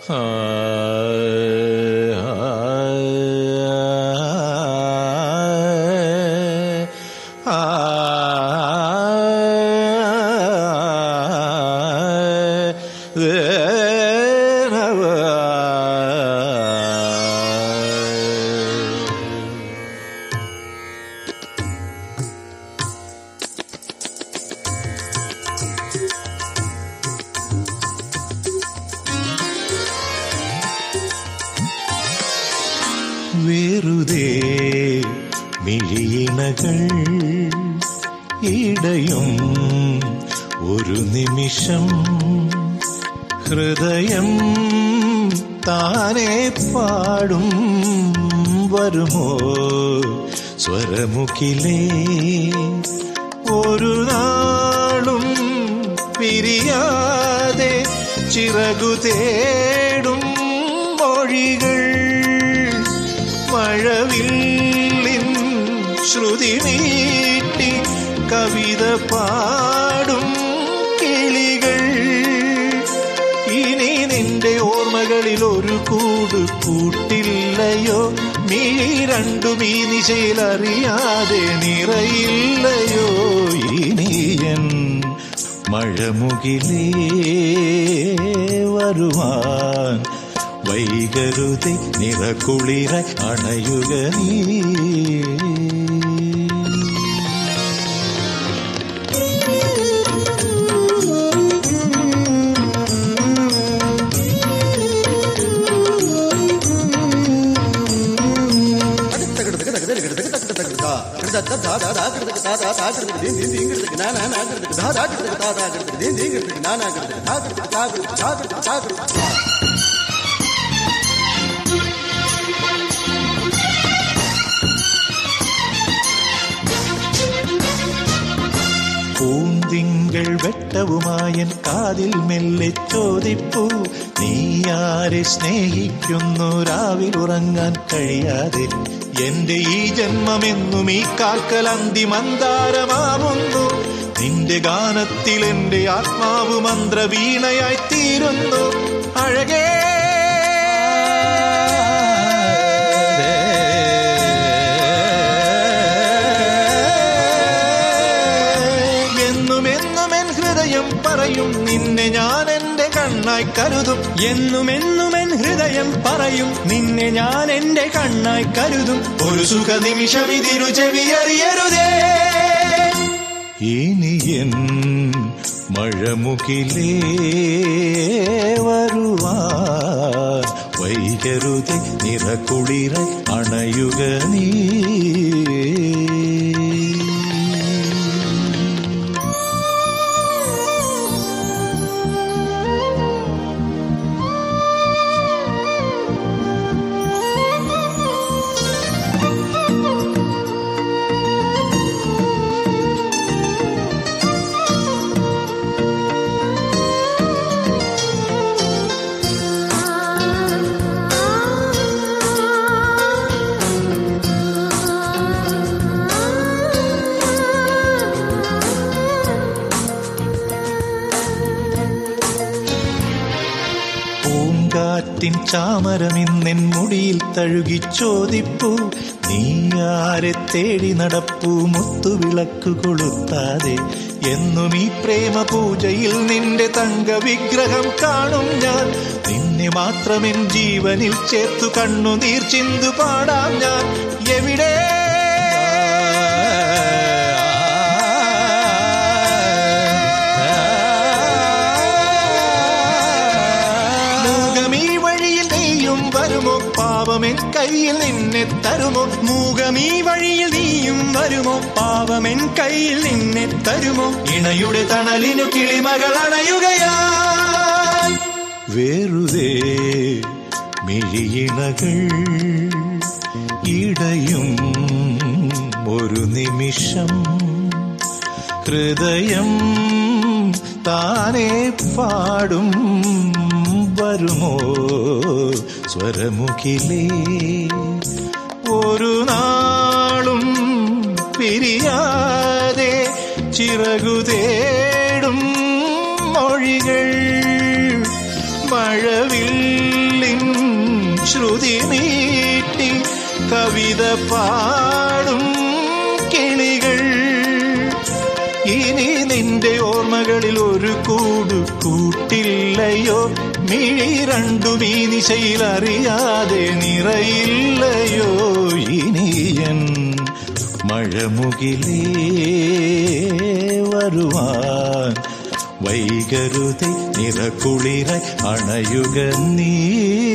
വെറുതെ മിഴിയിണകൾ ഇടയും ഒരു നിമിഷം ഹൃദയം താനെ പാടും വരുമോ സ്വരമുഖിലേ ഒരു നാളും പിരിയാതെ ചിറകു തേടും മൊഴികൾ മഴവില്ലിൻ ശ്രുതി നീട്ടി കവിത പാടും കിളികൾ ഇനി നിന്റെ ഓർമ്മകളിൽ ഒരു കൂട് കൂട്ടില്ലയോ മിഴി രണ്ടും ഈ നിശയിൽ അറിയാതെ നിറയില്ലയോ ഇനിയൻ മഴമുകിലേ വരുവാൻ വൈകരുതി നിറകുളിര അണയുക നീ പൂന്തിങ്കൾ വെട്ടവുമായൻ കാതിൽ മെല്ലെ ചോദിപ്പൂ നീ ആരെ സ്നേഹിക്കുന്നു രാവിൽ ഉറങ്ങാൻ കഴിയാതെ എന്റെ ഈ ജന്മമെന്നും ഈ കാൽക്കൽ അന്തിമന്താരമാവുന്നു നിന്റെ ഗാനത്തിൽ എന്റെ ആത്മാവ് മന്ത്രവീണയായി തീരുന്നു അഴകേ എന്നും എന്നും എൻ ഹൃദയം പറയും നിന്നെ ഞാൻ എന്റെ കണ്ണായി കരുതും എന്നും എന്നും എൻ ഹൃദയം പറയും നിന്നെ ഞാൻ എന്റെ കണ്ണായി കരുതും ഒരു സുഖ നിമിഷം ഇതിരു ചെവിയറിയരുതേ ഇനി എൻ മഴമുകിലേ വരുവാൻ വൈകരുതി നിറകുളിര അണയുക നീ പൂങ്കാറ്റിൻ ചാമരമിന്നെൻ മുടിയിൽ തഴുകി ചോദിപ്പൂ നീ ആരെ തേടി നടപ്പൂ മുത്തുവിളക്ക് കൊളുത്താതെ എന്നും ഈ പ്രേമ പൂജയിൽ നിന്റെ തങ്ക വിഗ്രഹം കാണും ഞാൻ നിന്നെ മാത്രമെൻ ജീവനിൽ ചേർത്തു കണ്ണുനീർ ചിന്തു പാടാം ഞാൻ എവിടെ മൂകമീ വഴിയിൽ നീയും വരുമോ പാപമെൻ കയ്യിൽ നിന്നെ തരുമോ മൂകമീ വഴിയിൽ നീയും വരുമോ പാവമെൻ കയ്യിൽ നിന്നെ തരുമോ ഇണയുടെ തണലിനു കിളിമകൾ അണയുകയായി വെറുതെ മിഴിയിണകൾ ഇടയും ഒരു നിമിഷം ഹൃദയം താനെ പാടും വരുമോ സ്വരമുഖിലേ ഒരു നാളും പിരിയാതെ ചിറകു തേടും മൊഴികൾ മഴ മഴവില്ലിൻ ശ്രുതി നീട്ടി കവിത പാടും കിളികൾ ഇനി നിന്റെ ഓർമ്മകളിൽ ഒരു കൂടു കൂട്ടില്ലയോ മിഴി രണ്ടു മീനിശയിൽ അറിയാതെ നിറയില്ലയോ ഇനിയൻ മഴമുകിലേ വരുവാൻ വൈകരുതേ നിറക്കുളിരായി അണയുക നീ